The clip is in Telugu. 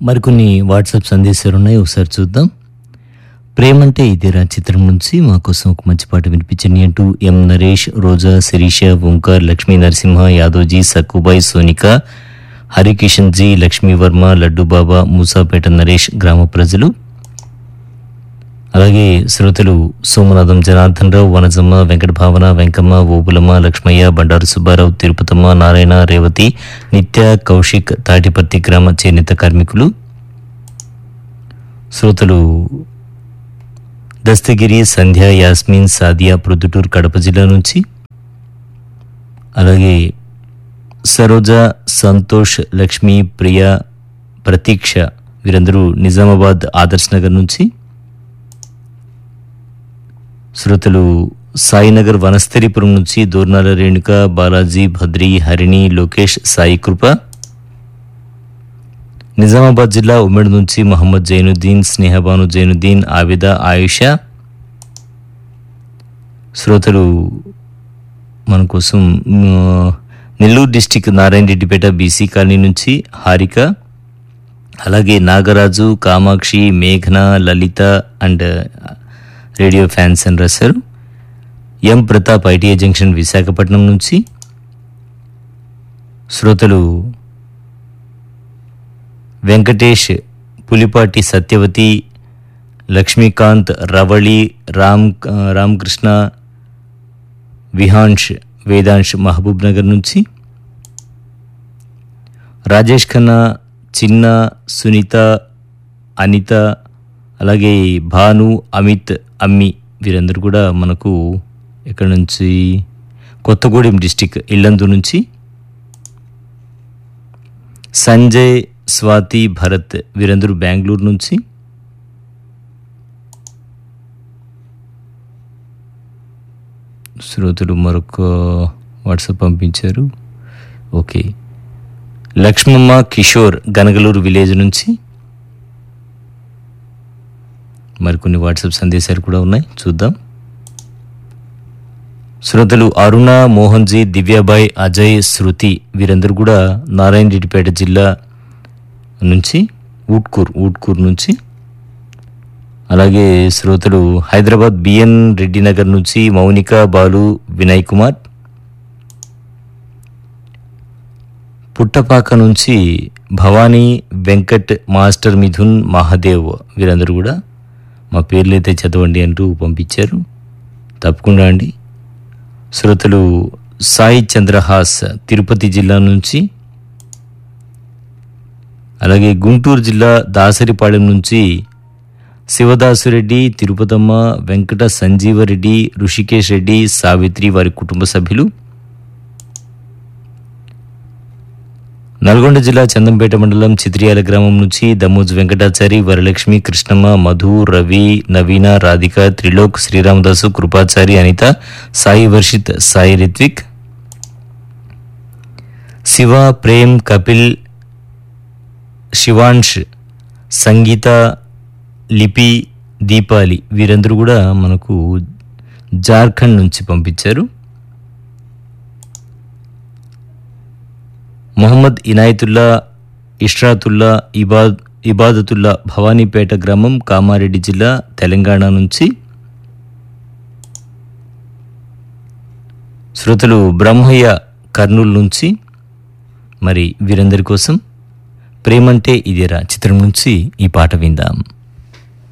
మరికొన్ని వాట్సాప్ సందేశాలు ఉన్నాయి ఒకసారి చూద్దాం ప్రేమంటే ఇదేరా చిత్రం నుంచి మా కోసం ఒక మంచి పాట వినిపించండి అంటూ ఎం నరేష్ రోజా శిరీష ఓంకార్ లక్ష్మీ నరసింహ యాదవ్జీ సక్కుబాయ్ సోనిక హరికిషన్ జీ లక్ష్మీ వర్మ లడ్డు బాబా మూసాపేట నరేష్ గ్రామ ప్రజలు అలాగే శ్రోతలు సోమనాథం జనార్దన్ రావు వనజమ్మ వెంకట భావన వెంకమ్మ ఓబులమ్మ లక్ష్మయ్య బండారు సుబ్బారావు తిరుపతమ్మ నారాయణ రేవతి నిత్య కౌశిక్ తాటిపర్తి గ్రామ చేనేత కార్మికులు శ్రోతలు దస్తగిరి సంధ్య యాస్మిన్ సాదియా ప్రొద్దుటూరు కడప జిల్లా నుంచి అలాగే సరోజ సంతోష్ లక్ష్మి ప్రియ ప్రతీక్ష వీరందరూ నిజామాబాద్ ఆదర్శ్ నగర్ నుంచి శ్రోతలు సాయినగర్ వనస్థలిపురం నుంచి దూర్నాల రేణుక బాలాజీ భద్రి హరిణి లోకేష్ సాయి కృప నిజామాబాద్ జిల్లా ఉమ్మడి నుంచి మహమ్మద్ జైనుద్దీన్ స్నేహబాను జైనుద్దీన్ ఆవిద ఆయుష శ్రోతలు మన కోసం మ్, Nellore district Narayana Reddypeta B C colony నుంచి హారిక అలాగే నాగరాజు కామాక్షి మేఘన లలిత అండ్ రేడియో ఫ్యాన్స్ అని రాశారు M Pratap I T I junction Visakhapatnam నుంచి శ్రోతలు వెంకటేష్ పులిపాటి సత్యవతి లక్ష్మీకాంత్ రవళి రామ్ రామకృష్ణ విహాన్ష్ వేదాంశ్ మహబూబ్ నగర్ నుంచి రాజేష్ ఖన్నా చిన్న సునీత అనిత అలాగే భాను అమిత్ అమ్మి వీరందరూ కూడా మనకు ఎక్కడి నుంచి కొత్తగూడెం డిస్టిక్ ఇల్లందు నుంచి సంజయ్ స్వాతి భరత్ వీరందరూ బెంగళూరు నుంచి శ్రోతలు మరొక వాట్సాప్ పంపించారు ఓకే లక్ష్మమ్మ కిషోర్ గనగలూరు విలేజ్ నుంచి మరికొన్ని వాట్సాప్ సందేశాలు కూడా ఉన్నాయి చూద్దాం శ్రోతలు అరుణ మోహన్జీ దివ్యాబాయ్ అజయ్ శృతి వీరందరూ కూడా నారాయణ రెడ్డిపేట జిల్లా నుంచి ఊట్కూర్ ఊట్కూర్ నుంచి అలాగే శ్రోతలు హైదరాబాద్ బిఎన్ రెడ్డి నగర్ నుంచి మౌనిక బాలు వినయ్ కుమార్ పుట్టపాక నుంచి భవానీ వెంకట్ మాస్టర్ మిథున్ మహాదేవ్ వీరందరూ కూడా మా పేర్లు అయితే చదవండి అంటూ పంపించారు తప్పకుండా అండి శ్రోతలు సాయి చంద్రహాస్ తిరుపతి జిల్లా నుంచి అలాగే గుంటూరు జిల్లా దాసరిపాళెం నుంచి శివదాసురెడ్డి తిరుపతమ్మ వెంకట సంజీవరెడ్డి ఋషికేష్ రెడ్డి సావిత్రి వారి కుటుంబ సభ్యులు నల్గొండ జిల్లా చందంపేట మండలం చిత్రియాల గ్రామం నుంచి దమ్మోజ్ వెంకటాచారి వరలక్ష్మి కృష్ణమ్మ మధు రవి నవీన రాధిక త్రిలోక్ శ్రీరామదాసు కృపాచారి అనిత సాయి వర్షిత్ సాయి రిత్విక్ శివ ప్రేమ్ కపిల్ శివాంష్ సంగీత లిపి దీపాలి వీరందరూ కూడా మనకు జార్ఖండ్ నుంచి పంపించారు మొహమ్మద్ ఇనాయతుల్లా ఇష్రాతుల్లా ఇబాద్ ఇబాదతుల్లా భవానీపేట గ్రామం కామారెడ్డి జిల్లా తెలంగాణ నుంచి శ్రోతలు బ్రహ్మయ్య కర్నూలు నుంచి మరి వీరందరి కోసం ప్రేమంటే ఇదేరా చిత్రం నుంచి ఈ పాట విందాం